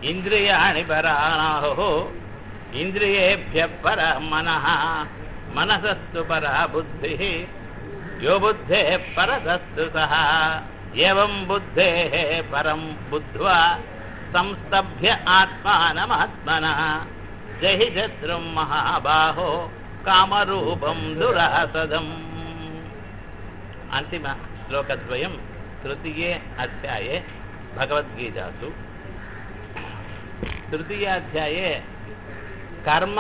இந்திரியாணி பரானாஹோ இந்திரியேபிய பர மனः மனசஸ்து பரா புத்திः யோ புத்தே பரதஸ்து சः एवं बुद्धेः परं बुद्ध्वा संस्तभ्य आत्मानमात्मनः जहि शत्रुं महाबाहो कामरूपं दुरासदम् अन्तिमश्लोकद्वयं तृतीये अध्याये भगवद्गीतासु तृतीयाध्याये कर्म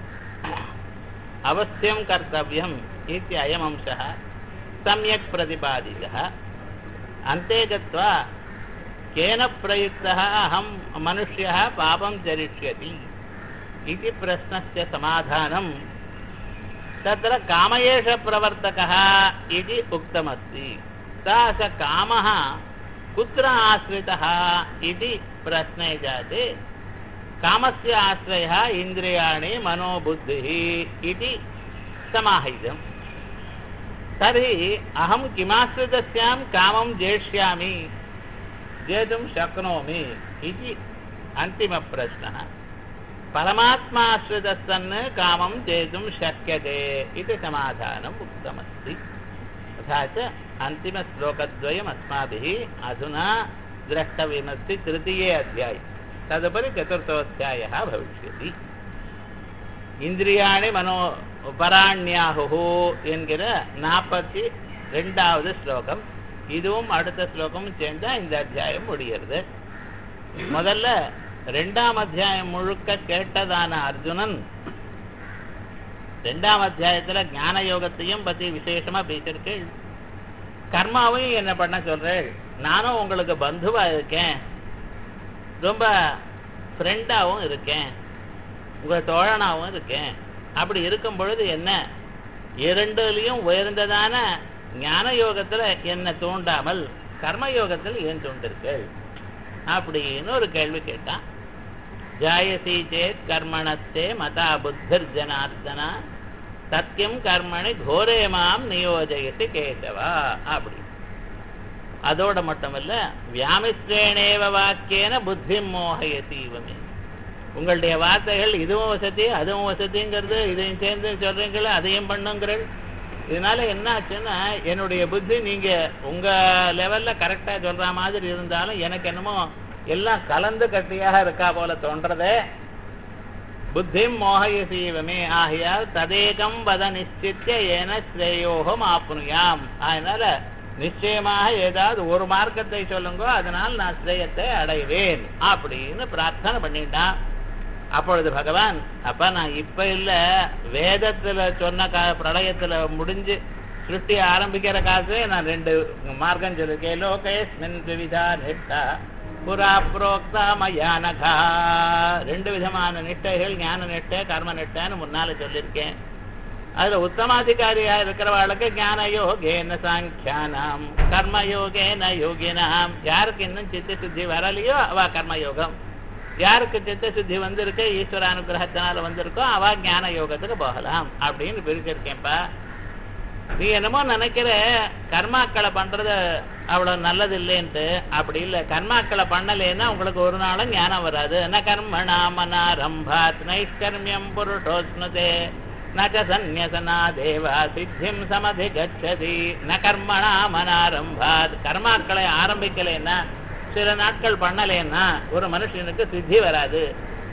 अवश्यं कर्तव्यम् इत्ययम् अंशः सम्यक् प्रतिपादितः अन्ते गत्वा केन प्रयुक्तः अहं मनुष्यः पापं चरिष्यति इति प्रश्नस्य समाधानं तत्र काम एष प्रवर्तकः इति उक्तमस्ति सः स कामः कुत्र आश्रितः इति प्रश्ने जाते कामस्य आश्रयः इन्द्रियाणि मनोबुद्धिः इति समाहितम् तर्हि अहं किमाश्रितस्यां कामं जेष्यामि जेतुं शक्नोमि इति अन्तिमप्रश्नः परमात्माश्रितः सन् कामं जेतुं शक्यते इति समाधानम् उक्तमस्ति तथा च अन्तिमश्लोकद्वयम् अस्माभिः अधुना द्रष्टव्यमस्ति तृतीये अध्याये तदुपरि चतुर्थोऽध्यायः भविष्यति இந்திரியாணி மனோ பராண்யாஹு என்கிற நாற்பத்தி ரெண்டாவது ஸ்லோகம் இதுவும் அடுத்த ஸ்லோகமும் சேர்ந்தா இந்த அத்தியாயம் முடிகிறது முதல்ல ரெண்டாம் அத்தியாயம் முழுக்க கேட்டதான அர்ஜுனன் ரெண்டாம் அத்தியாயத்துல ஞான யோகத்தையும் பத்தி விசேஷமா பேசியிருக்கேள் கர்மாவையும் என்ன பண்ண சொல்றேள் நானும் உங்களுக்கு பந்துவா இருக்கேன் ரொம்ப ஃப்ரெண்டாவும் இருக்கேன் உங்க தோழனாவும் இருக்கேன் அப்படி இருக்கும் பொழுது என்ன இரண்டுலையும் உயர்ந்ததான ஞான யோகத்துல என்ன தூண்டாமல் கர்ம யோகத்தில் ஏன் தூண்டிருக்கள் அப்படின்னு ஒரு கேள்வி கேட்டான் ஜாயசி சேத் கர்மணத்தே மதா புத்தர் ஜனார்தனா சத்தியம் கர்மணி கோரே மாம் நியோஜயசி கேசவா அப்படி அதோட மட்டுமல்ல வியாமிஸ்ரேணேவ வாக்கியன புத்தி மோகயசீவமே உங்களுடைய வார்த்தைகள் இதுவும் வசதி அதுவும் வசதிங்கிறது இதையும் சேர்ந்து சொல்றீங்களே அதையும் பண்ணுங்கிறள் இதனால என்ன ஆச்சுன்னா என்னுடைய புத்தி நீங்க உங்க லெவல்ல கரெக்டா சொல்ற மாதிரி இருந்தாலும் எனக்கு என்னமோ எல்லாம் கலந்து கட்டியாக இருக்கா போல தோன்றதே புத்தி மோகயசீவமே ஆகையால் ததேகம் வத நிச்சித்திய ஏன ஸ்ரேயோகம் ஆப்னுயாம் அதனால நிச்சயமாக ஏதாவது ஒரு மார்க்கத்தை சொல்லுங்கோ அதனால் நான் ஸ்ரேயத்தை அடைவேன் அப்படின்னு பிரார்த்தனை பண்ணிட்டான் அப்பொழுது பகவான் அப்ப நான் இப்ப இல்ல வேதத்துல சொன்ன கா பிரளயத்துல முடிஞ்சு சிருஷ்டி ஆரம்பிக்கிற காசு நான் ரெண்டு மார்க்கம் சொல்லிருக்கேன் லோகேஸ்மின் விவிதா நிஷ்டா புரா புரோக்தா மயானகா ரெண்டு விதமான நிஷ்டைகள் ஞான நிஷ்டை கர்ம நிஷ்டைன்னு முன்னால சொல்லியிருக்கேன் அதுல உத்தமாதிகாரியா இருக்கிறவாளுக்கு ஞான யோகேன சாங்கியானாம் கர்ம யோகேன யோகினாம் யாருக்கு இன்னும் சித்த சுத்தி வரலையோ அவ கர்ம யோகம் யாருக்கு சித்த சுத்தி வந்திருக்கு ஈஸ்வர அனுகிரகத்தினால வந்திருக்கோ அவ ஞான யோகத்துக்கு போகலாம் அப்படின்னு பிரிச்சிருக்கேன்ப்பா நீ என்னமோ நினைக்கிற கர்மாக்களை பண்றது அவ்வளவு நல்லது இல்லைன்ட்டு அப்படி இல்லை கர்மாக்களை பண்ணலைன்னா உங்களுக்கு ஒரு நாளும் ஞானம் வராது ந கர்மணா மனாரம்பாத் நைஷ்கர்மியம் புருஷோஸ்னுதே நச்ச சந்நியசனா தேவா சித்திம் சமதி கச்சதி ந கர்மணா மனாரம்பாத் கர்மாக்களை ஆரம்பிக்கலைன்னா சில நாட்கள் பண்ணலைன்னா ஒரு மனுஷனுக்கு சித்தி வராது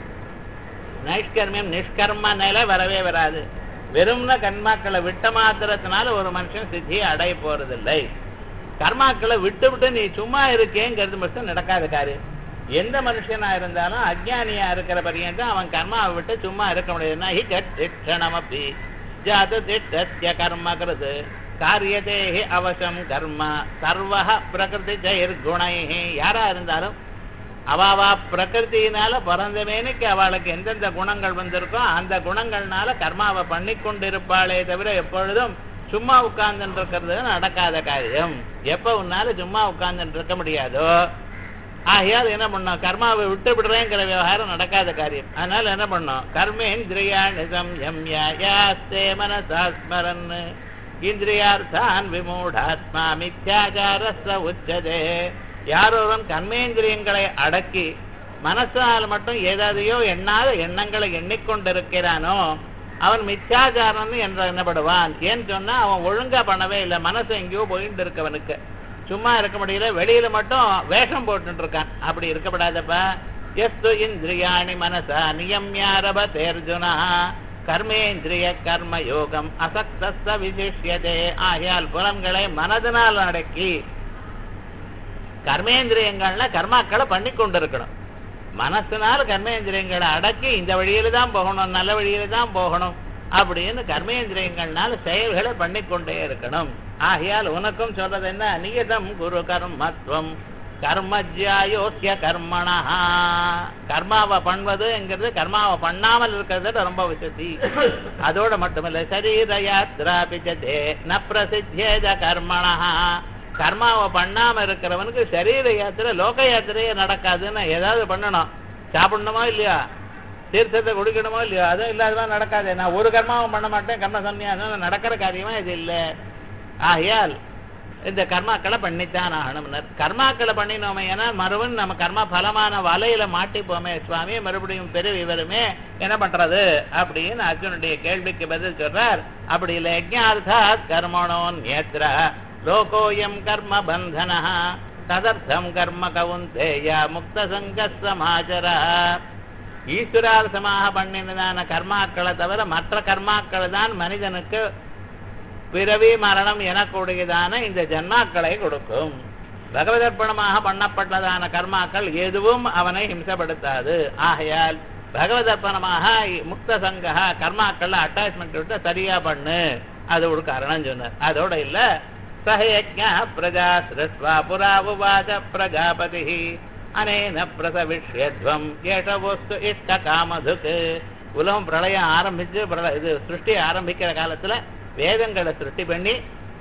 நைஷ்கர்மியம் நிஷ்கர்ம நிலை வரவே வராது வெறும்ன கர்மாக்களை விட்ட மாத்திரத்தினால ஒரு மனுஷன் சித்தியை அடைய போறதில்லை கர்மாக்களை விட்டு விட்டு நீ சும்மா இருக்கேங்கிறது மட்டும் நடக்காத காரியம் எந்த மனுஷனா இருந்தாலும் அஜ்ஞானியா இருக்கிற பரியந்தம் அவன் கர்மாவை விட்டு சும்மா இருக்க முடியாதுன்னா ஹி கட்சிணமப்பி ஜாத திட்டத்திய கர்ம கிருது காரியதே அவசம் கர்ம சர்வ பிரகிருதி ஜெயர் குணை யாரா இருந்தாலும் அவாவா பிரகிருத்தினால பிறந்தமேனுக்கு அவளுக்கு எந்தெந்த குணங்கள் வந்திருக்கோ அந்த குணங்கள்னால கர்மாவை பண்ணி கொண்டிருப்பாளே தவிர எப்பொழுதும் சும்மா உட்கார்ந்துட்டு இருக்கிறது நடக்காத காரியம் எப்ப உன்னால சும்மா உட்கார்ந்துட்டு இருக்க முடியாதோ ஆகையால் என்ன பண்ணோம் கர்மாவை விட்டு விடுறேங்கிற விவகாரம் நடக்காத காரியம் அதனால என்ன பண்ணோம் கர்மேந்திரியா நிதம் எம்யாஸ்தே மனசாஸ்மரன் இந்திரியார்த்தான் விமூடாத்மா மித்யாச்சாரஸ்த உச்சதே யாரொருவன் கர்மேந்திரியங்களை அடக்கி மனசால் மட்டும் ஏதாதையோ எண்ணாத எண்ணங்களை எண்ணிக்கொண்டிருக்கிறானோ அவன் மித்யாச்சாரன் என்று எண்ணப்படுவான் ஏன்னு சொன்னா அவன் ஒழுங்கா பண்ணவே இல்லை மனசு எங்கேயோ போயிட்டு இருக்கவனுக்கு சும்மா இருக்க முடியல வெளியில மட்டும் வேஷம் போட்டுட்டு இருக்கான் அப்படி இருக்கப்படாதப்பா எஸ்து இந்திரியாணி மனசா நியம்யாரப தேர்ஜுனா கர்மேந்திரிய கர்ம யோகம் அசக்தஸ்த விசிஷ்யதே ஆகையால் புலன்களை மனதினால் அடக்கி கர்மேந்திரியங்கள்ல கர்மாக்களை பண்ணி கொண்டிருக்கணும் மனசுனால கர்மேந்திரியங்களை அடக்கி இந்த வழியில தான் போகணும் நல்ல வழியில தான் போகணும் அப்படின்னு கர்மேந்திரியங்கள்னால செயல்களை பண்ணிக்கொண்டே இருக்கணும் ஆகையால் உனக்கும் சொல்றது என்ன நியதம் குரு கர்மத்துவம் கர்மஜ்யாயோக்கிய கர்மணா கர்மாவை பண்ணுவதுங்கிறது கர்மாவை பண்ணாமல் இருக்கிறது ரொம்ப விசதி அதோட மட்டுமில்ல சரீர யாத்ரா பிச்சதே ந பிரசித்தேஜ கர்மணா கர்மாவை பண்ணாம இருக்கிறவனுக்கு சரீர யாத்திரை லோக யாத்திரையே நடக்காதுன்னு ஏதாவது பண்ணணும் சாப்பிடணுமோ இல்லையா தீர்த்தத்தை குடிக்கணுமோ இல்லையோ அதுவும் இல்லாததான் நடக்காது நான் ஒரு கர்மாவும் பண்ண மாட்டேன் கர்ம சன்னியாசம் நடக்கிற காரியமா இது இல்லை ஆகையால் இந்த கர்மாக்களை பண்ணித்தான் ஆகணும்னர் கர்மாக்களை பண்ணினோமே ஏன்னா மறுபடியும் நம்ம கர்மா பலமான வலையில மாட்டிப்போமே சுவாமி மறுபடியும் பெரிய வருமே என்ன பண்றது அப்படின்னு அர்ஜுனுடைய கேள்விக்கு பதில் சொல்றார் அப்படி இல்லை யஜ்ஞார்த்தாத் கர்மணோ நேத்திர லோகோயம் கர்ம பந்தன ததர்த்தம் கர்ம கவுந்தேய முக்த சங்க சமாச்சர ஈஸ்வரார்த்தமாக பண்ணினதான கர்மாக்களை தவிர மற்ற கர்மாக்கள் தான் மனிதனுக்கு பிறவி மரணம் எனக்கூடியதான இந்த ஜன்மாக்களை கொடுக்கும் பகவதர்ப்பணமாக பண்ணப்பட்டதான கர்மாக்கள் எதுவும் அவனை ஹிம்சப்படுத்தாது ஆகையால் பகவதர்ப்பணமாக முக்த சங்கா கர்மாக்கள்ல அட்டாச்மெண்ட் விட்டு சரியா பண்ணு அது ஒரு காரணம் சொன்னார் அதோட இல்ல சஹயஜ பிரஜா சிருஷ்வா புரா உவாச்ச பிரஜாபதி அனேன பிரசவிஷ்யத்வம் ஏஷ வஸ்து இஷ்ட காமதுக்கு உலகம் பிரளயம் ஆரம்பிச்சு பிரள இது சிருஷ்டி ஆரம்பிக்கிற காலத்துல வேதங்களை சிருஷ்டி பண்ணி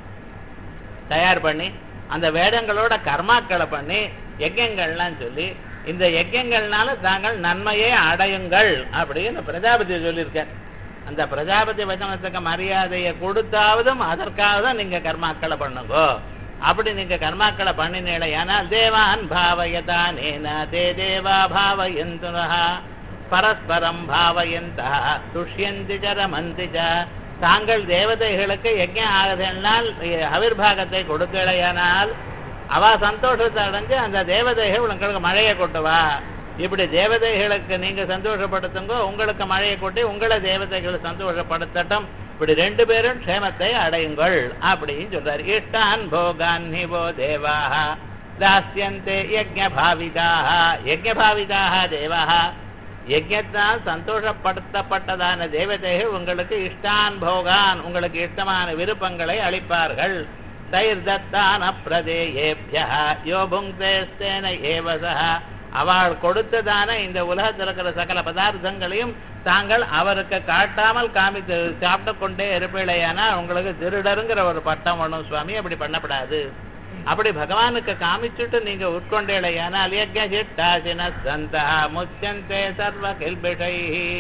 தயார் பண்ணி அந்த வேதங்களோட கர்மாக்களை பண்ணி யஜ்யங்கள்லாம் சொல்லி இந்த யஜ்யங்கள்னால தாங்கள் நன்மையை அடையுங்கள் அப்படின்னு பிரஜாபதி சொல்லியிருக்கார் அந்த பிரஜாபதி வச்சனத்துக்கு மரியாதையை கொடுத்தாவதும் அதற்காக தான் நீங்க கர்மாக்களை பண்ணுங்க அப்படி நீங்க கர்மாக்களை பண்ணினீங்களே ஏனால் தேவான் பாவயதானேன தே தேவா பாவயந்துனா பரஸ்பரம் பாவயந்தா துஷ்யந்தி ச ரமந்தி ச தாங்கள் தேவதைகளுக்கு யஜ்யம் ஆகுதென்னால் அவிர்வாகத்தை கொடுக்கலையானால் அவ சந்தோஷத்தை அடைஞ்சு அந்த தேவதைகள் உங்களுக்கு மழையை கொட்டுவா இப்படி தேவதைகளுக்கு நீங்க சந்தோஷப்படுத்துங்க உங்களுக்கு மழையை கொட்டி உங்களை தேவதைகள் சந்தோஷப்படுத்தட்டும் இப்படி ரெண்டு பேரும் க்ஷேமத்தை அடையுங்கள் அப்படின்னு சொல்றாரு இஷ்டான் போகான் நிவோ தேவாக தாஸ்யந்தே யஜ்ஞ பாவிதாக யஜ்ஞ பாவிதாக தேவாக யஜ்யத்தால் சந்தோஷப்படுத்தப்பட்டதான தேவதைகள் உங்களுக்கு இஷ்டான் போகான் உங்களுக்கு இஷ்டமான விருப்பங்களை அளிப்பார்கள் தயிர் தத்தான பிரதேயேபிய யோ புங்தேஸ்தேன ஏவசா அவள் கொடுத்ததான இந்த உலகத்தில் இருக்கிற சகல பதார்த்தங்களையும் தாங்கள் அவருக்கு காட்டாமல் காமித்து சாப்பிட்டு கொண்டே இருப்பீழையானால் உங்களுக்கு திருடருங்கிற ஒரு பட்டம் வேணும் சுவாமி அப்படி பண்ணப்படாது அப்படி பகவானுக்கு காமிச்சுட்டு நீங்க உட்கொண்டேழையானால் யஜ்ஞிட்டாசின சந்தா முச்சந்தே சர்வ கில்பிஷை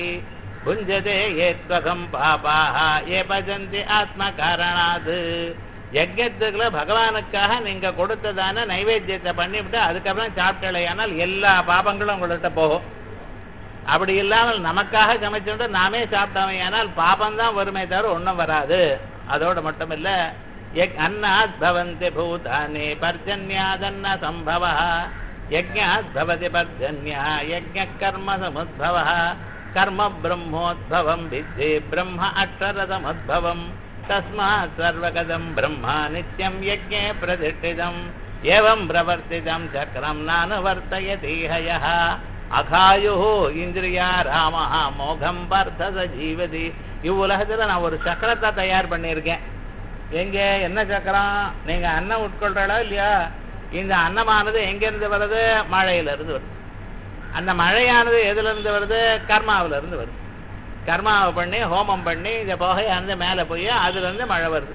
புஞ்சதே ஏத்வகம் பாபாக ஏ பஜந்தி ஆத்ம காரணாது யஜ்யத்துக்குள்ள பகவானுக்காக நீங்க கொடுத்ததான நைவேத்தியத்தை பண்ணிவிட்டு அதுக்கப்புறம் சாப்பிட்டலையானால் எல்லா பாபங்களும் உங்கள்கிட்ட போகும் அப்படி இல்லாமல் நமக்காக சமைச்சுட்டு நாமே சாப்பிட்டவையானால் பாபம்தான் வருமே தவிர ஒன்றும் வராது அதோடு மட்டும் இல்ல அன்னாத் பவந்தி பூதானி பர்ஜன்யாதன்ன சம்பவ யஜ்ஞாத் பவதி பர்ஜன்யா யஜ்ஞ கர்ம சமுத்பவ கர்ம பிரம்மோத்பவம் வித்தி பிரம்ம அக்ஷரதமுத்பவம் தஸ்மாத் சர்வகதம் பிரம்மா நித்யம் யஜ்ஞே பிரதிஷ்டிதம் ஏவம் பிரவர்த்திதம் சக்கரம் நானுவர்த்தயதீஹய அகாயு இந்திரியா ராமஹா மோகம் பர்த்தத ஜீவதி இவ்வுலகத்துல நான் ஒரு சக்கரத்தை தயார் பண்ணியிருக்கேன் எங்க என்ன சக்கரம் நீங்க அன்னம் உட்கொள்றா இல்லையா இந்த அன்னமானது எங்க இருந்து வருது மழையில இருந்து வருது அந்த மழையானது எதுல இருந்து வருது கர்மாவில இருந்து வருது கர்மாவை பண்ணி ஹோமம் பண்ணி இந்த புகையானது மேல போய் அதுல இருந்து மழை வருது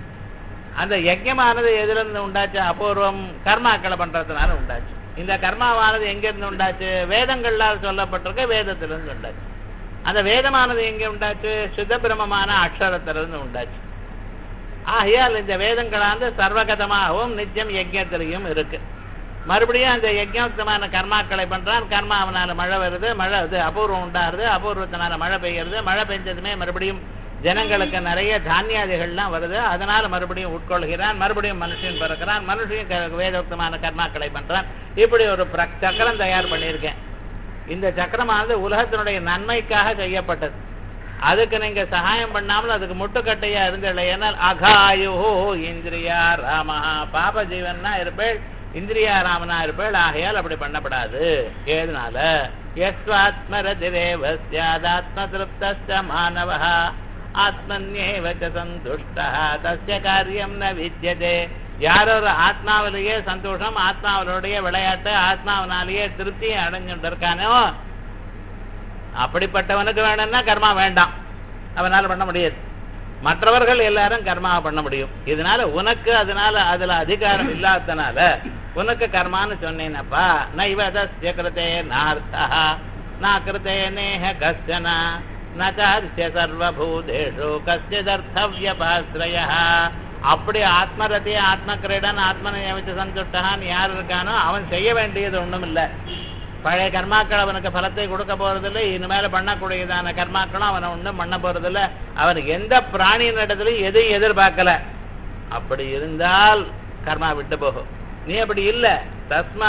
அந்த யஜ்யமானது எதுல இருந்து உண்டாச்சு அபூர்வம் கர்மாக்களை பண்றதுனால உண்டாச்சு இந்த கர்மாவானது எங்க இருந்து உண்டாச்சு வேதங்களால் சொல்லப்பட்டிருக்க வேதத்திலிருந்து உண்டாச்சு அந்த வேதமானது எங்க உண்டாச்சு சுத்த பிரமமான அக்ஷரத்திலிருந்து உண்டாச்சு ஆகையால் இந்த வேதங்களானது சர்வகதமாகவும் நித்தியம் யஜ்யத்திலையும் இருக்கு மறுபடியும் அந்த யஜ்யோக்தமான கர்மாக்களை பண்றான் கர்மா அவனால மழை வருது மழை இது அபூர்வம் உண்டாருது அபூர்வத்தினால மழை பெய்யறது மழை பெஞ்சதுமே மறுபடியும் ஜனங்களுக்கு நிறைய தானியாதிகள்லாம் வருது அதனால மறுபடியும் உட்கொள்கிறான் மறுபடியும் மனுஷன் பிறக்கிறான் மனுஷன் க- வேதோக்தமான கர்மாக்களை பண்றான் இப்படி ஒரு பிர- சக்கரம் தயார் பண்ணியிருக்கேன் இந்த சக்கரமானது உலகத்தினுடைய நன்மைக்காக செய்யப்பட்டது அதுக்கு நீங்க சகாயம் பண்ணாமல் அதுக்கு முட்டுக்கட்டையா இருந்தீங்கன்னா அகாயோ இந்திரியா ராமா பாப ஜீவன்னா இருப்பேள் இந்திரியா ராமனா இருப்பேள் ஆகையால் அப்படி பண்ணப்படாது ஏதனால யஸ்வாத்மரதிரேவ ஸ்யாதாத்ம திருப்தஸ்ய மாணவः ஆத்மன்யேவ ச சந்துஷ்டः தஸ்ய காரியம் ந வித்யதே யார் ஒரு ஆத்மாவிலேயே சந்தோஷம் ஆத்மாவினுடைய விளையாட்டு ஆத்மாவினாலேயே திருப்தியை அடைஞ்சுட்டு இருக்கானோ அப்படிப்பட்டவனுக்கு வேணும்னா கர்மா வேண்டாம் அவனால பண்ண முடியாது மற்றவர்கள் எல்லாரும் கர்மாவை பண்ண முடியும் இதனால உனக்கு அதனால அதுல அதிகாரம் இல்லாதனால உனக்கு கர்மான்னு சொன்னேனப்பா நைவதஸ்ய கிருதே நார்த்தா நா கிருதே நேஹ கஷ்டன நச்சாதித்ய சர்வபூதேஷு கஷ்டிதர்த்தவியபாசிரய அப்படி ஆத்மரதி ஆத்ம கிரீடன் ஆத்மனை அமைச்சு சந்துஷ்டான்னு யார் இருக்கானோ அவன் செய்ய வேண்டியது ஒண்ணும் இல்லை பழைய கர்மாக்கள் அவனுக்கு பலத்தை கொடுக்க போறதில்லை இனிமேல பண்ணக்கூடியதான கர்மாக்களும் அவனை ஒண்ணும் பண்ண போறதில்ல அவன் எந்த பிராணியின் இடத்துலயும் எதையும் எதிர்பார்க்கல அப்படி இருந்தால் கர்மா விட்டு போகும் நீ அப்படி இல்ல தஸ்மா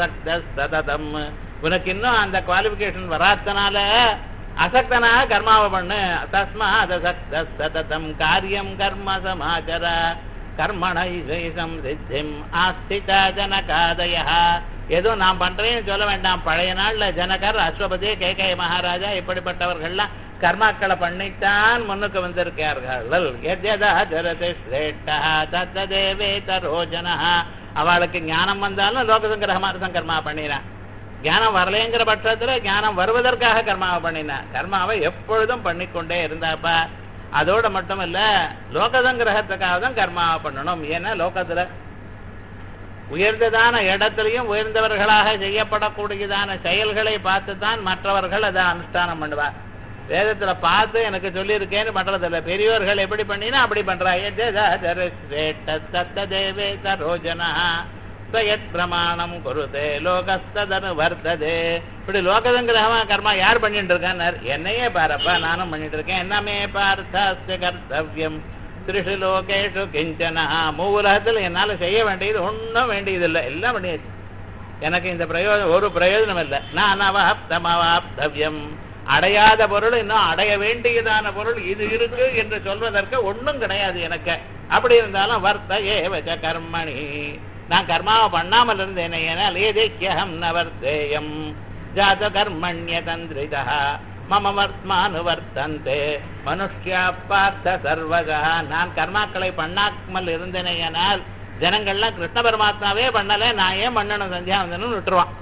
சததம் உனக்கு இன்னும் அந்த குவாலிபிகேஷன் வராதனால அசக்தனாக கர்மாவை பண்ணு தஸ்மா சததம் காரியம் கர்ம சமாச்சர கர்மண இசம் சித்திம் ஆஸ்திதா ஜனகாதய ஏதோ நான் பண்றேன்னு சொல்ல வேண்டாம் பழைய நாள்ல ஜனகர் அஸ்வபதி கேகே மகாராஜா இப்படிப்பட்டவர்கள்லாம் கர்மாக்களை பண்ணித்தான் முன்னுக்கு வந்திருக்கார்கள் எத்யதா ஜரதி ஸ்ரேஷ்டா தத்ததேவே தரோஜனா அவளுக்கு ஞானம் வந்தாலும் லோகசங்கிரகமார்த்தம் கர்மா பண்ணினான் ஞானம் வரலைங்கிற பட்சத்துல ஞானம் வருவதற்காக கர்மாவை பண்ணினான் கர்மாவை எப்பொழுதும் பண்ணிக்கொண்டே இருந்தாப்பா அதோட மட்டும் இல்ல லோகசங்கிரகத்துக்காக தான் கர்மாவை பண்ணணும் ஏன்னா லோகத்துல உயர்ந்ததான இடத்திலையும் உயர்ந்தவர்களாக செய்யப்படக்கூடியதான செயல்களை பார்த்து தான் மற்றவர்கள் அதை அனுஷ்டானம் பண்ணுவார் வேதத்துல பார்த்து எனக்கு சொல்லியிருக்கேன்னு பண்றதில்ல பெரியோர்கள் எப்படி பண்ணினா அப்படி பண்றாயே சரோஜனா சயத் பிரமாணம் குருதே லோகஸ்ததனு வர்த்ததே இப்படி லோகதங்கிரகமா கர்மா யார் பண்ணிட்டு இருக்கார் என்னையே பாரப்பா நானும் பண்ணிட்டு இருக்கேன் என்னமே பார்த்தாஸ்ய கர்த்தவியம் திரிஷு லோகேஷு கிஞ்சனா மூவுலகத்தில் என்னால செய்ய வேண்டியது ஒன்றும் வேண்டியதில்லை எல்லாம் பண்ணியாச்சு எனக்கு இந்த பிரயோஜனம் ஒரு பிரயோஜனம் இல்லை நான் அவாப்தமவாப்தவியம் அடையாத பொருள் இன்னும் அடைய வேண்டியதான பொருள் இது இருக்கு என்று சொல்வதற்கு ஒண்ணும் கிடையாது எனக்கு அப்படி இருந்தாலும் வர்த்த ஏவச்ச கர்மணி நான் கர்மாவை பண்ணாமல் இருந்தேனே ஏனால் ஏதேக்கியம் நவர்த்தேயம் ஜாத கர்மண்ய தந்திரிதா மம வர்த்மானு வர்த்தந்தே மனுஷ்யா பார்த்த சர்வகா நான் கர்மாக்களை பண்ணாமல் இருந்தேனேயானால் ஜனங்கள்லாம் கிருஷ்ண பரமாத்மாவே பண்ணல நான் ஏன் பண்ணணும் சந்தியாவந்தனும் விட்டுருவான்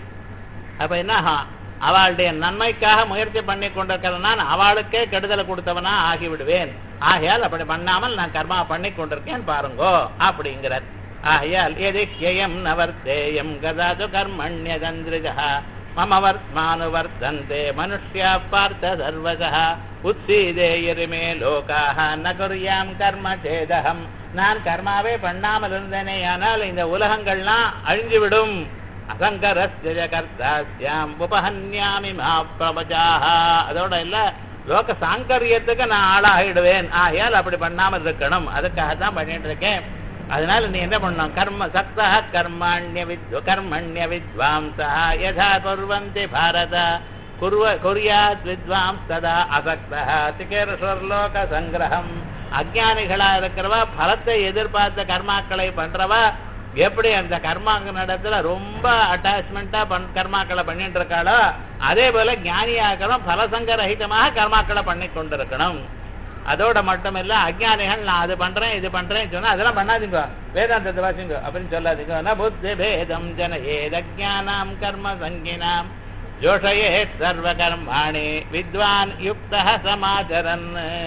அப்ப என்ன ஆகும்? அவளுடைய நன்மைக்காக முயற்சி பண்ணி கொண்டிருக்கிற நான் அவளுக்கே கெடுதலை கொடுத்தவனா ஆகிவிடுவேன் ஆகையால் அப்படி பண்ணாமல் நான் கர்மா பண்ணி கொண்டிருக்கேன் பாருங்கோ அப்படிங்கிறார் ஆகையால் எதிஹ்யம் நவர்த்தேயம் கதாது கர்மண்ய தந்திரிகா மம வர்த்மானு வர்த்தந்தே மனுஷ்யா பார்த்த சர்வசா உத்சீதே எருமே லோகாக ந குர்யாம் கர்ம சேதகம் நான் கர்மாவே பண்ணாமல் இருந்தேனே ஆனால் இந்த உலகங்கள்லாம் அழிஞ்சுவிடும் அசங்கரஸ்ய கர்த்தாஸ்யாம் உபஹன்யாமி மா பிரபஜாக அதோட இல்ல லோக சாங்கரியத்துக்கு நான் ஆளாகிடுவேன் ஆகையால் அப்படி பண்ணாமல் இருக்கணும் அதுக்காக தான் பண்ணிட்டு இருக்கேன் அதனால நீ என்ன பண்ணணும் கர்ம சக்தா கர்மாண்ய வித் கர்மண்ய வித்வாம்சா யதா குர்வந்தி பாரத குர்வ குர்யாத் வித்வாம்ஸ் ததா அசக்தா சிகேரஸ்வர்லோக சங்கிரகம் அஜானிகளா இருக்கிறவா பலத்தை எதிர்பார்த்த கர்மாக்களை பண்றவா எப்படி அந்த கர்மாங்க நடத்துல ரொம்ப அட்டாச்மெண்டா பண் கர்மாக்களை பண்ணிட்டு இருக்காளோ அதே போல ஞானியாக்கிறோம் பலசங்கரகிதமாக கர்மாக்களை பண்ணி கொண்டிருக்கணும் அதோட மட்டும் இல்ல அஜ்ஞானிகள் நான் அது பண்றேன் இது பண்றேன் சொன்னா அதெல்லாம் பண்ணாதீங்க வேதாந்தத்தை வாசிங்க அப்படின்னு சொல்லாதீங்க ந புத்தி பேதம் ஜன ஏதஜானாம் கர்ம சங்கினாம் ஜோஷயே சர்வ கர்மாணி வித்வான் யுக்த சமாச்சரன்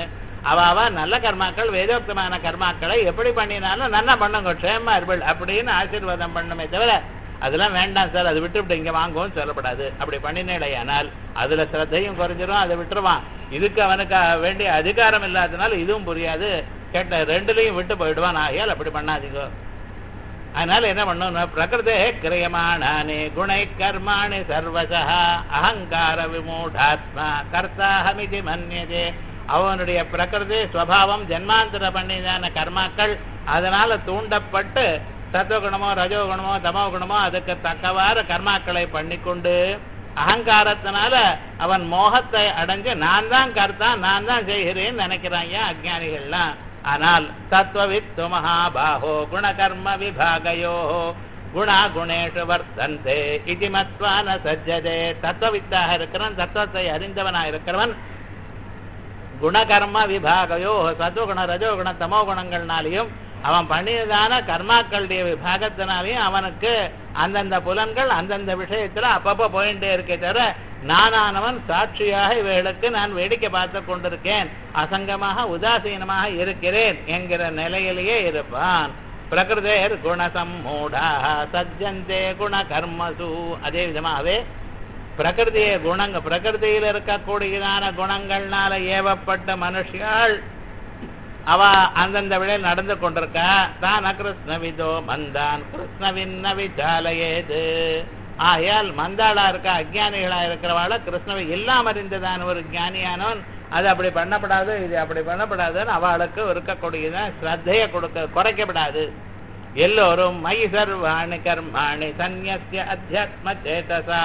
அவ அவ நல்ல கர்மாக்கள் வேதோக்தமான கர்மாக்களை எப்படி பண்ணினாலும் நல்லா பண்ணுங்க க்ஷேமா இருப்பள் அப்படின்னு ஆசீர்வாதம் பண்ணுமே தவிர அதெல்லாம் வேண்டாம் சார் அதை விட்டு இங்க வாங்குவோம் சொல்லப்படாது அப்படி பண்ணினேடையானால் அதுல சிரத்தையும் குறைஞ்சிரும் அதை விட்டுருவான் இதுக்கு அவனுக்கு வேண்டிய அதிகாரம் இல்லாதனால இதுவும் புரியாது கேட்ட ரெண்டுலையும் விட்டு போயிடுவான் ஆகையால் அப்படி பண்ணாதீங்க அதனால என்ன பண்ணணும் பிரகிருதே கிரியமானானே குணை கர்மாணி சர்வசா அகங்கார விமூடாத்மா கர்த்தாஹமிதி மன்யதே அவனுடைய பிரகிருதி ஸ்வபாவம் ஜன்மாந்தர பண்ணிதான கர்மாக்கள் அதனால தூண்டப்பட்டு சத்துவகுணமோ ரஜோகுணமோ தமோ குணமோ அதுக்கு தக்கவாறு கர்மாக்களை பண்ணிக்கொண்டு அகங்காரத்தினால அவன் மோகத்தை அடைஞ்சு நான் தான் கர்த்தா நான் தான் செய்கிறேன்னு நினைக்கிறான் ஏன் அஜ்ஞானிகள்லாம் ஆனால் தத்துவவித்து மகாபாகோ குணகர்ம விபாகையோ குணா குணேஷு வர்த்தந்தே இது மத்வான சஜ்ஜதே தத்துவவித்தாக இருக்கிறவன் தத்துவத்தை அறிந்தவனா இருக்கிறவன் குணகர்ம விபாகையோ சத்துவகுண ரஜோகுண தமோ குணங்கள்னாலையும் அவன் பண்ணியதான கர்மாக்களுடைய விபாகத்தினாலையும் அவனுக்கு அந்தந்த புலன்கள் அந்தந்த விஷயத்துல அப்பப்போ போயிட்டே இருக்கே தவிர நானானவன் சாட்சியாக இவைகளுக்கு நான் வேடிக்கை பார்த்து கொண்டிருக்கேன் அசங்கமாக உதாசீனமாக இருக்கிறேன் என்கிற நிலையிலேயே இருப்பான் பிரகிருதேர் குணசம்மூடா சஜ்ஜந்தே குண கர்மசு அதே விதமாகவே பிரகிருதிய குணங்க பிரகிருதியில் இருக்கக்கூடியதான குணங்கள்னால ஏவப்பட்ட மனுஷியாள் அவ அந்தந்த விடையில் நடந்து கொண்டிருக்கா தான கிருஷ்ணவிதோ மந்தான் கிருஷ்ணவின்ன விசாலையேது ஆகையால் மந்தாளா இருக்க அஜ்ஞானிகளா இருக்கிறவாள கிருஷ்ணவை எல்லாம் அறிந்ததான ஒரு ஞானியானவன் அது அப்படி பண்ணப்படாது இது அப்படி பண்ணப்படாதுன்னு அவளுக்கு இருக்கக்கூடியதான் ஸ்ரத்தையை கொடுக்க குறைக்கப்படாது எல்லோரும் மயி சர்வாணி கர்மாணி சந்நிய அத்தியாத்ம சேதசா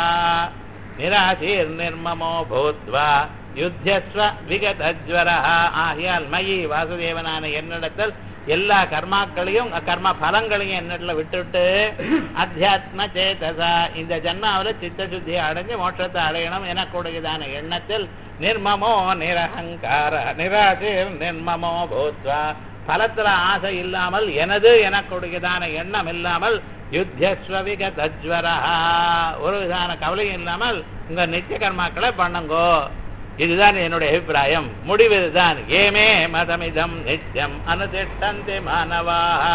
நிராசீர் நிர்மமோ பூத்வா யுத்தியஸ்வ விகதஜ்வர ஆகியால் மயி வாசுதேவனான என்னிடத்தில் எல்லா கர்மாக்களையும் கர்ம பலங்களையும் என்னிடத்துல விட்டுவிட்டு அத்தியாத்ம சேதசா இந்த ஜன்மாவில் சித்த சுத்தியை அடைஞ்சு மோட்சத்தை அடையணும் எனக்கூடியதான எண்ணத்தில் நிர்மமோ நிரகங்கார நிராசீர் நிர்மமோ பூத்வா பலத்துல ஆசை இல்லாமல் எனது எனக்கூடியதான எண்ணம் இல்லாமல் யுத்தியஸ்வவிக தஜ்வரா ஒரு விதான கவலையும் இல்லாமல் உங்க நித்திய கர்மாக்களை பண்ணுங்கோ இதுதான் என்னுடைய அபிப்பிராயம் முடிவு இதுதான் ஏமே மதமிதம் நித்தியம் அனுதிஷ்டந்தி மானவா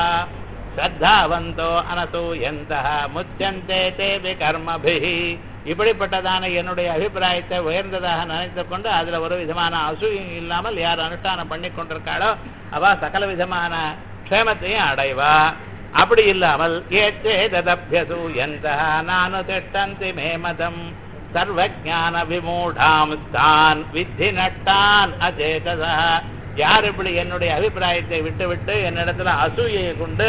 ஸ்ரத்தாவந்தோ அனசூயந்த முச்சந்தே தேவி கர்மபிஹி இப்படிப்பட்டதான என்னுடைய அபிப்பிராயத்தை உயர்ந்ததாக நினைத்துக் கொண்டு அதுல ஒரு விதமான அசூயம் இல்லாமல் யார் அனுஷ்டானம் பண்ணி கொண்டிருக்காளோ அவ சகல விதமான க்ஷேமத்தையும் அடைவா அப்படி இல்லாமல் ஏச்சேதபியசூயந்த நானு திட்டந்தி மே மதம் சர்வஜான விமூடாம் தான் வித்தி நட்டான் அச்சேததா யார் இப்படி என்னுடைய அபிப்பிராயத்தை விட்டு விட்டு என்னிடத்துல அசூயை கொண்டு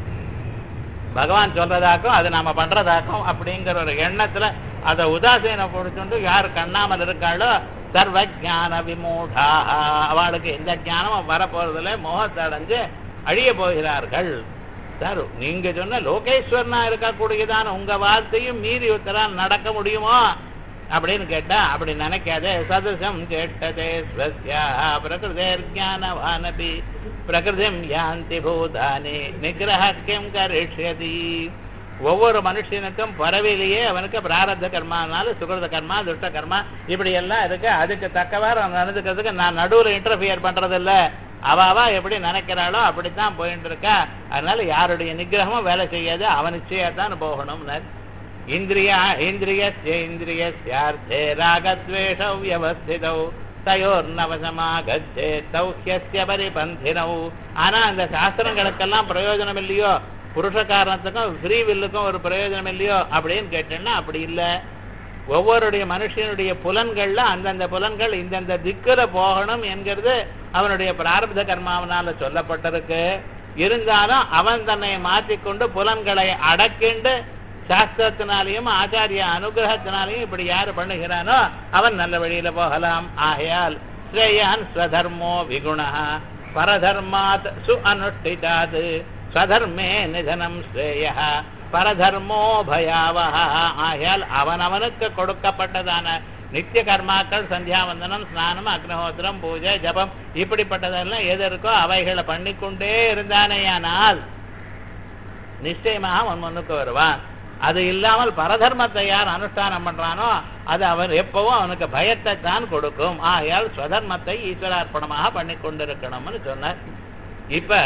பகவான் சொல்றதாக்கும் அது நாம பண்றதாக்கும் அப்படிங்கிற ஒரு எண்ணத்துல அதை உதாசீனப்படுத்திட்டு யார் கண்ணாமல் இருக்காளோ சர்வ ஜான விமூடா அவளுக்கு எந்த ஞானமும் வரப்போறதில்ல மோகத்தை அடைஞ்சு அழிய போகிறார்கள் சார் நீங்க சொன்ன லோகேஸ்வரனா இருக்கக்கூடியதான உங்க வார்த்தையும் மீறி ஒருத்தரால் நடக்க முடியுமோ அப்படின்னு கேட்டா அப்படி நினைக்காதே சதசம் கேட்டதே ஸ்வஸ்யா பிரகிருதேர் ஞானவானபி பிரகிருதிம் யாந்தி பூதானி நிகிரஹக்கியம் கரிஷ்யதி ஒவ்வொரு மனுஷனுக்கும் பறவையிலேயே அவனுக்கு பிராரத்த கர்மானால சுகிருத கர்மா துஷ்ட கர்மா இப்படி எல்லாம் இருக்கு அதுக்கு தக்கவாறு அவன் நடந்துக்கிறதுக்கு நான் நடுவில் இன்டர்ஃபியர் பண்றதில்ல அவ அவ எப்படி நினைக்கிறாளோ அப்படித்தான் போயிட்டு இருக்கா அதனால யாருடைய நிகிரகமும் வேலை செய்யாது அவன் நிச்சயத்தான் போகணும்னார் இந்திரியா இந்திரியஸ்ய இந்திரியஸ்யார்த்தே ராகத்வேஷௌ வியவஸ்திதௌ தயோர்னவசமாகச்சே தௌஹ்யஸ்ய பரிபந்தினௌ ஆனா அந்த சாஸ்திரங்களுக்கெல்லாம் பிரயோஜனம் இல்லையோ புருஷ காரணத்துக்கும் ஃப்ரீ வில்லுக்கும் ஒரு பிரயோஜனம் இல்லையோ அப்படின்னு கேட்டேன்னா அப்படி இல்லை ஒவ்வொருடைய மனுஷனுடைய புலன்கள்ல அந்தந்த புலன்கள் இந்தந்த திக்குல போகணும் என்கிறது அவனுடைய பிராரப்த கர்மாவனால சொல்லப்பட்டிருக்கு இருந்தாலும் அவன் தன்னை மாற்றிக்கொண்டு புலன்களை அடக்கிண்டு சாஸ்திரத்தினாலையும் ஆச்சாரிய அனுகிரகத்தினாலையும் இப்படி யாரு பண்ணுகிறானோ அவன் நல்ல வழியில போகலாம் ஆகையால் ஸ்ரேயான் ஸ்வதர்மோ விகுணா பரதர்மாத் சு அனுஷ்டிதாத் ஸ்வதர்மே நிதனம் ஸ்ரேய பரதர்மோ பயாவஹ ஆகையால் அவனவனுக்கு கொடுக்கப்பட்டதான நித்திய கர்மாக்கள் சந்தியாவந்தனம் ஸ்நானம் அக்னிஹோத்திரம் பூஜை ஜபம் இப்படிப்பட்டதெல்லாம் எது இருக்கோ அவைகளை பண்ணிக்கொண்டே இருந்தானேயானால் நிச்சயமாக அவன் முன்னுக்கு வருவான் அது இல்லாமல் பரதர்மத்தை யார் அனுஷ்டானம் பண்றானோ அது அவன் எப்பவும் அவனுக்கு பயத்தை தான் கொடுக்கும் ஆகையால் ஸ்வதர்மத்தை ஈஸ்வரார்ப்பணமாக பண்ணி கொண்டிருக்கணும்னு சொன்னார் இப்ப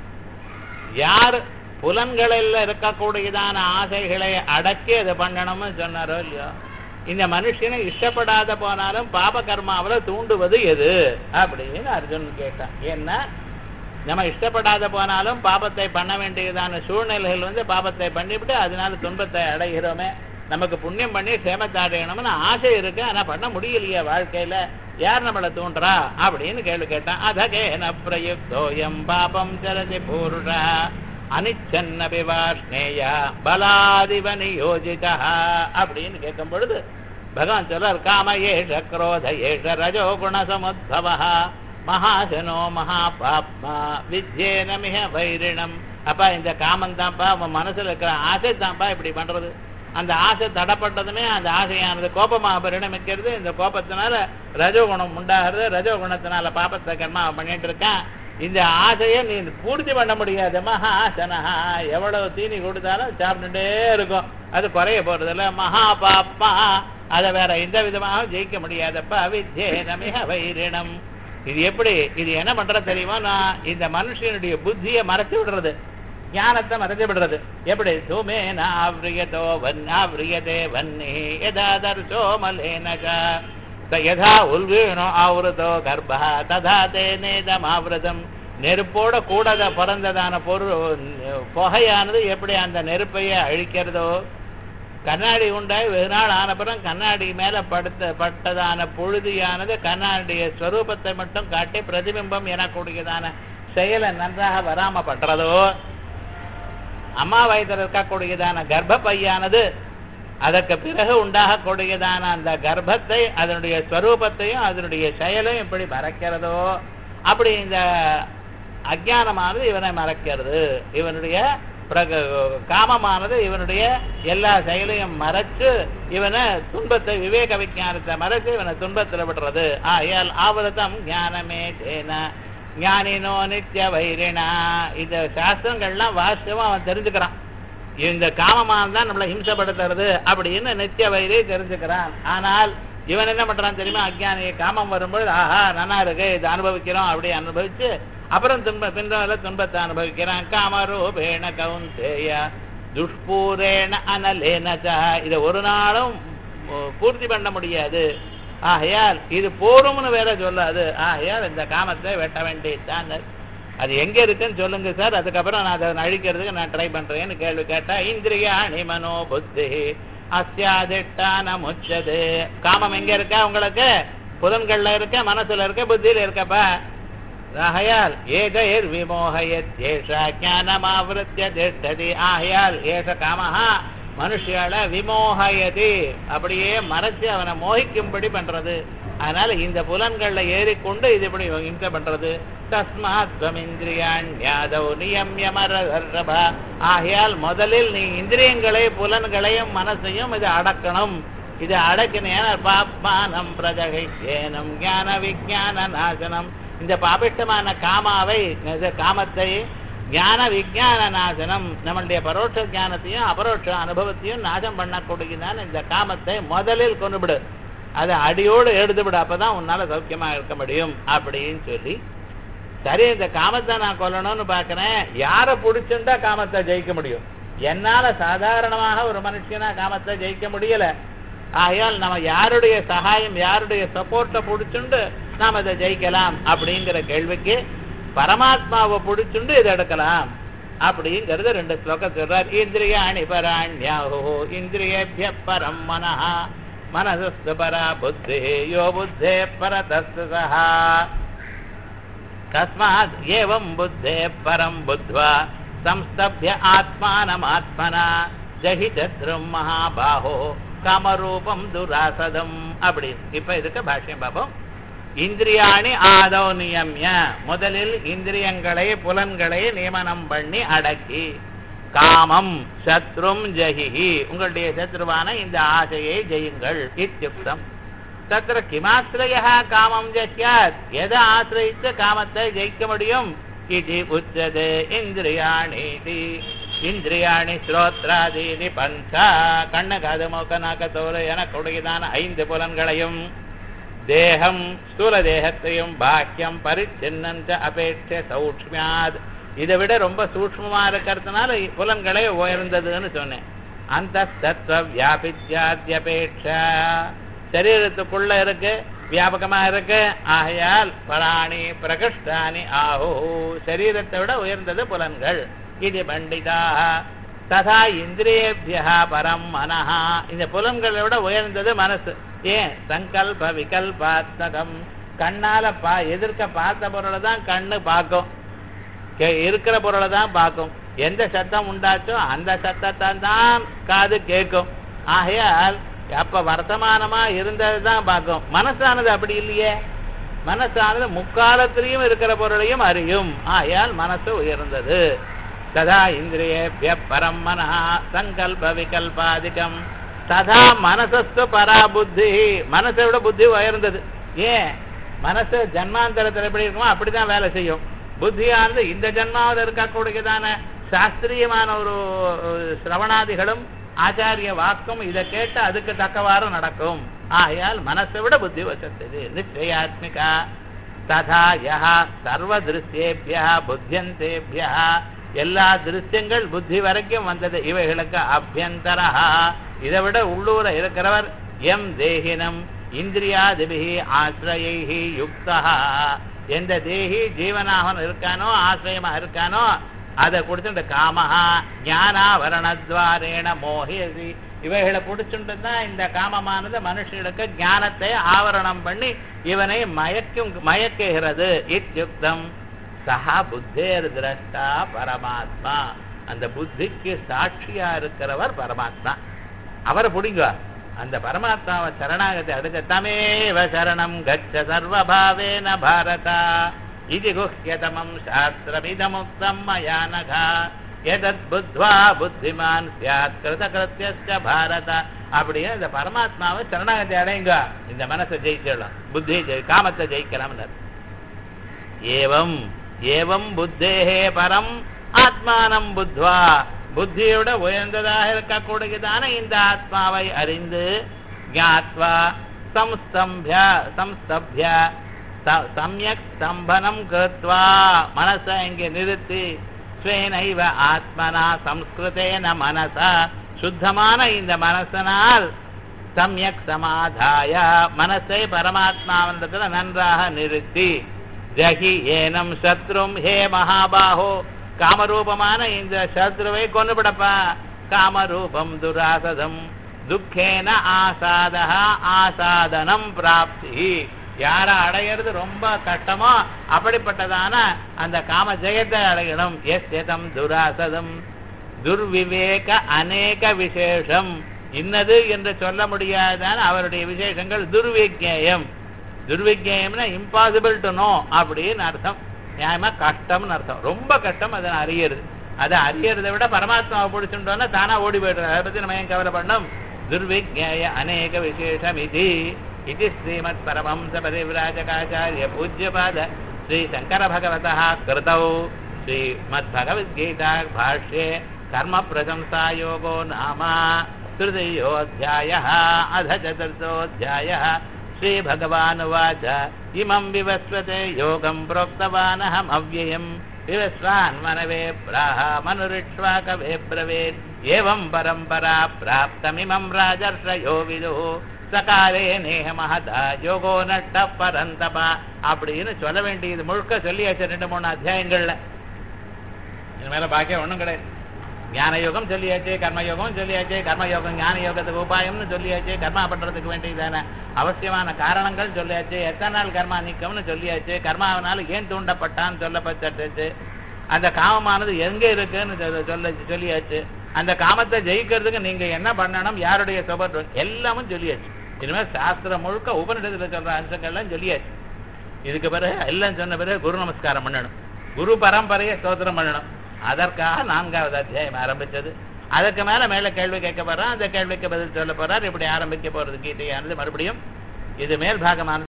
யார் புலன்களில் இருக்கக்கூடியதான ஆசைகளை அடக்கி அதை பண்ணணும்னு சொன்னாரோ இல்லையோ இந்த மனுஷனை இஷ்டப்படாத போனாலும் பாப கர்மாவில் தூண்டுவது எது அப்படின்னு அர்ஜுன் கேட்டான் ஏன்னா நம்ம இஷ்டப்படாத போனாலும் பாபத்தை பண்ண வேண்டியதான சூழ்நிலைகள் வந்து பாபத்தை பண்ணிவிட்டு அதனால துன்பத்தை அடைகிறோமே நமக்கு புண்ணியம் பண்ணி சேமத்தை அடையணும்னு ஆசை இருக்கு ஆனா பண்ண முடியலையே வாழ்க்கையில யார் நம்மளை தூண்டுறா அப்படின்னு கேள்வி கேட்டான் அதகேன பிரயுக்தோயம் பாபம் சரதி பூருஷா அனிச்சன்னபி வாஷ்ணேயா பலாதிவ நியோஜிதா அப்படின்னு கேட்கும் பொழுது பகவான் சொல்றார் காம ஏஷ குரோத ஏஷ ரஜோ குண சமுத்பவ மகாசனோ மகாபாப்மா வித்யேன மிக வைரிணம் அப்பா இந்த காமம் தான்ப்பா உன் மனசுல இருக்கிற ஆசை தான்ப்பா இப்படி பண்றது அந்த ஆசை தடப்பட்டதுமே அந்த ஆசையானது கோபமாக பரிணமிக்கிறது இந்த கோபத்தினால ரஜோகுணம் உண்டாகிறது ரஜோகுணத்தினால பாபத்தை கர்மா பண்ணிட்டு இருக்கான் இந்த ஆசையை நீ பூர்த்தி பண்ண முடியாது மகாசனஹா எவ்வளவு தீனி கொடுத்தாலும் சாப்பிட்டுட்டே இருக்கும் அது குறைய போறதில்ல மகா பாப்பா அதை வேற எந்த விதமாக ஜெயிக்க முடியாதப்ப அவித்யேன மிக வைரிணம் இது எப்படி இது என்ன பண்றது தெரியுமா நான் இந்த மனுஷனுடைய புத்தியை மறைச்சு விடுறது ஞானத்தை மறைச்சு விடுறது எப்படி தூமே நாவிரியதோ வன்னாவிரியதே வன்னி யதா தர்சோ மலேனகா யதா உல்வீணோ ஆவருதோ கர்ப்பா ததா தேனேதம் ஆவிரதம் நெருப்போட கூட பிறந்ததான பொருள் புகையானது எப்படி அந்த நெருப்பையே அழிக்கிறதோ கண்ணாடி உண்டாய் வெகு நாள் ஆனப்புறம் கண்ணாடி மேல படுத்த பட்டதான பொழுதியானது கண்ணாடிய ஸ்வரூபத்தை மட்டும் காட்டி பிரதிபிம்பம் எனக்கூடியதான செயலை நன்றாக வராம பண்றதோ அம்மா வயதில் இருக்கக்கூடியதான கர்ப்பப்பையானது அதற்கு பிறகு உண்டாகக்கூடியதான அந்த கர்ப்பத்தை அதனுடைய ஸ்வரூபத்தையும் அதனுடைய செயலையும் எப்படி மறைக்கிறதோ அப்படி இந்த அஜானமானது இவனை மறைக்கிறது இவனுடைய பிரக காமமானது இவனுடைய எல்லா செயலையும் மறைச்சு இவனை துன்பத்தை விவேக விஞ்ஞானத்தை மறைச்சு இவனை துன்பத்தில் விடுறது ஆயால் ஆவரதம் ஞானமே தேன ஞானினோ நித்திய வைரினா இந்த சாஸ்திரங்கள்லாம் வாஸ்தவம் அவன் தெரிஞ்சுக்கிறான் இந்த காமமான் தான் நம்மளை ஹிம்சப்படுத்துறது அப்படின்னு நித்திய வைரி தெரிஞ்சுக்கிறான் ஆனால் இவன் என்ன பண்றான் தெரியுமா அஜ்ஞானி காமம் வரும்பொழுது ஆஹா நன்னா இருக்கு இது அனுபவிக்கிறோம் அப்படி அனுபவிச்சு அப்புறம் துன்ப பின்னால துன்பத்தை அனுபவிக்கிறான் காமரூபேண கவுந்தேய துஷ்பூரேண அனலேனச்சா இதை ஒரு நாளும் பூர்த்தி பண்ண முடியாது ஆகையால் இது போரும்னு வேற சொல்லாது ஆகையால் இந்த காமத்தை வெட்ட வேண்டியதுதான் அது எங்க இருக்குன்னு சொல்லுங்க சார் அதுக்கப்புறம் நான் அதை அழிக்கிறதுக்கு நான் ட்ரை பண்றேன்னு கேள்வி கேட்டா இந்திரியாணி மனோ புத்தி அத்தியாதிட்டான முச்சது காமம் எங்க இருக்கா உங்களுக்கு புலன்கள்ல இருக்க மனசுல இருக்க புத்தியில இருக்கப்பா ஆகையால் ஏகைர் விமோகயத் ஏஷா ஞானமாவிருத்திய திஷ்டதி ஆகையால் ஏஷ காமஹா மனுஷியால விமோகயதி அப்படியே மறைச்சு அவனை மோகிக்கும்படி பண்றது அதனால இந்த புலன்கள்ல ஏறிக்கொண்டு இது இப்படி இம்சை பண்றது தஸ்மாத் இந்திரியாண்யாதவ் நியமியமரபா ஆகையால் முதலில் நீ இந்திரியங்களை புலன்களையும் மனசையும் இது அடக்கணும் இது அடக்கினேன பாப்மானம் பிரஜகைச்சேனம் ஞான விஜான நாசனம் இந்த பாபிஷ்டமான காமாவை இந்த காமத்தை ஞான விஜான நாசனம் நம்மளுடைய பரோட்ச ஞானத்தையும் அபரோட்ச அனுபவத்தையும் நாசம் பண்ணக்கூடியதான இந்த காமத்தை முதலில் கொண்டுவிடு அதை அடியோடு எடுத்து விடு அப்பதான் உன்னால சௌக்கியமா இருக்க முடியும் அப்படின்னு சொல்லி சரி இந்த காமத்தை நான் கொல்லணும்னு பாக்குறேன் யாரை பிடிச்சிருந்தா காமத்தை ஜெயிக்க முடியும் என்னால சாதாரணமாக ஒரு மனுஷனா காமத்தை ஜெயிக்க முடியல ஆகையால் நம்ம யாருடைய சகாயம் யாருடைய சப்போர்ட்டை பிடிச்சுண்டு நாம் இதை ஜெயிக்கலாம் அப்படிங்கிற கேள்விக்கு பரமாத்மாவை பிடிச்சுண்டு இதை எடுக்கலாம் அப்படிங்கறது ரெண்டு ஸ்லோகம் சொல்றார் இந்திரியாணி பராண்யாஹோ இந்திரியேபிய பரம் மனஹா மனசஸ்து பரா புத்தி யோ புத்தே பரதஸ்து சஹா தஸ்மாத் ஏவம் புத்தே பரம் புத்வா சம்ஸ்தபிய ஆத்மானமாத்மனா ஜஹி சத்ரும் மகாபாஹோ காமரூபம் துராசதம் அப்படி இப்ப இதுக்கு பாஷ்யம் பார்ப்போம் இந்திரியாணி ஆதோ நியமிய முதலில் இந்திரியங்களை புலன்களை நியமனம் பண்ணி அடக்கி காமம் சத்ரும் ஜஹிஹி உங்களுடைய சத்ருவான இந்த ஆசையை ஜெயுங்கள் இத்தியுக்தம் தத்திர கிமாசிரய காமம் ஜஹ்யாத் எதை ஆசிரியித்து காமத்தை ஜெயிக்க முடியும் இது உச்சது இந்திரியாணி இந்திரியாணி ஸ்ரோத்ராதீனி பஞ்சா கண்ணு காது மூக்க நாக்க தோல் எனக்குடையதான ஐந்து புலன்களையும் தேகம் ஸ்தூல தேகத்தையும் பாக்கியம் பரிச்சின்னஞ்ச அபேட்ச சௌஷ்மியாத் இதை விட ரொம்ப சூக்மமா இருக்கிறதுனால புலன்களே உயர்ந்ததுன்னு சொன்னேன் அந்த தத்துவ வியாபித்யாத்யபேட்சா சரீரத்துக்குள்ள இருக்கு வியாபகமா இருக்கு ஆகையால் பராணி பிரகிருஷ்டானி ஆஹோ சரீரத்தை விட உயர்ந்தது புலன்கள் இது பண்டிதா ததா இந்திரியேபியா பரம் மனஹா இந்த புலன்களை விட உயர்ந்தது மனசு ஏன் சங்கல்ப விகல்பாத்மகம் கண்ணால பா எதிர்க்க பார்த்த பொருளை தான் கண்ணு பார்க்கும் கே- இருக்கிற பொருளை தான் பார்க்கும் எந்த சத்தம் உண்டாச்சோ அந்த சத்தத்தை தான் காது கேட்கும் ஆகையால் அப்ப வர்த்தமானமா இருந்தது தான் பார்க்கும் மனசானது அப்படி இல்லையே மனசானது முக்காலத்திலையும் இருக்கிற பொருளையும் அறியும் ஆகையால் மனசு உயர்ந்தது ததா இந்திரியேபிய பரம் மனஹ சங்கல்ப விகல்பாதிகம் ததா மனசஸ்து பரா புத்தி மனசை விட புத்தி உயர்ந்தது ஏன் மனசு ஜன்மாந்தரத்தில் எப்படி இருக்குமோ அப்படிதான் வேலை செய்யும் புத்தியானது இந்த ஜன்மாவில் இருக்கக்கூடியதான சாஸ்திரியமான ஒரு ஒரு சிரவணாதிகளும் ஆச்சாரிய வாக்கும் இதை கேட்டு அதுக்கு தக்கவாறு நடக்கும் ஆகையால் மனசை விட புத்தி வசத்தது நிச்சயாத்மிகா ததா யஹா சர்வ திருஷ்யேபியா புத்தியந்தேபியா எல்லா திருஷ்யங்கள் புத்தி வரைக்கும் வந்தது இவைகளுக்கு அபியந்தரா இதை விட உள்ளூர இருக்கிறவர் எம் தேகினம் இந்திரியாதிபிகி ஆசிரயை யுக்தா எந்த தேகி ஜீவனாக இருக்கானோ ஆசிரியமா இருக்கானோ அதை கொடுத்துட்டு காமஹா ஞானாவரணத்வாரேண மோகியசி இவைகளை பிடிச்சுட்டு தான் இந்த காமமானது மனுஷனுக்கு ஞானத்தை ஆவரணம் பண்ணி இவனை மயக்கும் மயக்குகிறது இத்யுக்தம் சஹா புத்தேர் திரஷ்டா பரமாத்மா அந்த புத்திக்கு சாட்சியா இருக்கிறவர் பரமாத்மா அவரை பிடிங்க அந்த பரமாத்மாவை சரணாகத்தை அடுக்க தமேவ சரணம் கச்ச சர்வபாவேன பாரதா இது குஹ்யதமம் சாஸ்திரமிதமுக்தம் மயா நகா எதத் புத்வா புத்திமான் சியாத் கிருதகிருத்தியஸ்ய பாரத அப்படியே இந்த பரமாத்மாவை சரணாகத்தை அடையுங்க இந்த மனசை ஜெயிச்சிடலாம் புத்தியை ஜெயி காமத்தை ஜெயிக்கலாம்னு ஏவம் ஏவம் புத்தேஹே பரம் ஆத்மானம் புத்வா புத்தியோட உயர்ந்ததாக இருக்கக்கூடியதான இந்த ஆத்மாவை அறிந்து ஞாத்வா சம்ஸ்தம்பிய சம்ஸ்தபிய ச- சம்யக் ஸ்தம்பனம் கிருத்வா மனசை இங்கே நிறுத்தி ஸ்வேனைவ ஆத்மனா சம்ஸ்கிருதேன மனசா சுத்தமான இந்த மனசனால் சம்யக் சமாதாய மனசை பரமாத்மாவிடத்துல நன்றாக நிறுத்தி ஜகி ஏனம் சத்ரும் ஹே மகாபாஹோ காமரூபமான இந்த சத்ருவை கொண்டுபிடப்பா காமரூபம் துராசதம் துக்கேன ஆசாதா ஆசாதனம் பிராப்தி யார அடையிறது ரொம்ப கஷ்டமோ அப்படிப்பட்டதான அந்த காம ஜெயத்தை அடையணும் எஸ் எதம் துராசதம் துர்விவேக அநேக விசேஷம் இன்னது என்று சொல்ல முடியாதான அவருடைய விசேஷங்கள் துர்விஜேயம் துர்விஜேயம்னா இம்பாசிபிள் டு நோ அப்படின்னு அர்த்தம் நியாயமா கஷ்டம்னு அர்த்தம் ரொம்ப கஷ்டம் அதை அறியறது அதை அறியறதை விட பரமாத்மாவை பிடிச்சுட்டோன்னா தானா ஓடி போயிடுறது அதை பத்தி நம்ம ஏன் கவலைப்படணும் துர்விஜேய அநேக விசேஷம் இது இது ஸ்ரீமத் பரமஹம்ச பரிவிராஜகாச்சாரிய பூஜ்யபாத ஸ்ரீ சங்கர பகவதः கிருதௌ श्रीमद्भगवद्गीता भाष्ये कर्म प्रशंसा योगो नाम तृतीयोऽध्यायः अध चतुर्थोऽध्यायः श्रीभगवानुवाच इमं विवस्वते योगं प्रोक्तवानहम् अव्ययम् विवस्वान्मनवे प्राह मनुरिक्ष्वाकवे ब्रवीत् एवं परम्परा प्राप्तमिमं राजर्षयो विदुः சகாலே நேக மகதா யோகோ நட்ட பரந்தபா அப்படின்னு சொல்ல வேண்டியது முழுக்க சொல்லியாச்சு ரெண்டு மூணு அத்தியாயங்கள்ல இது மேல பாக்கியம் ஒண்ணும் கிடையாது ஞான யோகம் சொல்லியாச்சு கர்மயோகம் சொல்லியாச்சு கர்மயோகம் ஞான யோகத்துக்கு உபாயம்னு சொல்லியாச்சு கர்மா பண்றதுக்கு வேண்டியதான அவசியமான காரணங்கள் சொல்லியாச்சு எத்தனை நாள் கர்மா நீக்கம்னு சொல்லியாச்சு கர்மாவனால ஏன் தூண்டப்பட்டான்னு சொல்லப்பட்டுச்சு அந்த காமமானது எங்க இருக்குன்னு சொல்ல- சொல்ல சொல்லியாச்சு அந்த காமத்தை ஜெயிக்கிறதுக்கு நீங்க என்ன பண்ணணும் யாருடைய சுபத்துவம் எல்லாமும் சொல்லியாச்சு இனிமேல் சாஸ்திரம் முழுக்க உபநிடத்துல சொல்ற அம்சங்கள்லாம் சொல்லியாச்சு இதுக்கு பிறகு எல்லாம் சொன்ன பிறகு குரு நமஸ்காரம் பண்ணணும் குரு பரம்பரையை ஸ்தோத்திரம் பண்ணணும் அதற்காக நான்காவது அத்தியாயம் ஆரம்பிச்சது அதுக்கு மேல மேல கேள்வி கேட்க போறான் அந்த கேள்விக்கு பதில் சொல்ல போறார் இப்படி ஆரம்பிக்க போறது கீதையானது மறுபடியும் இது மேல் பாகமான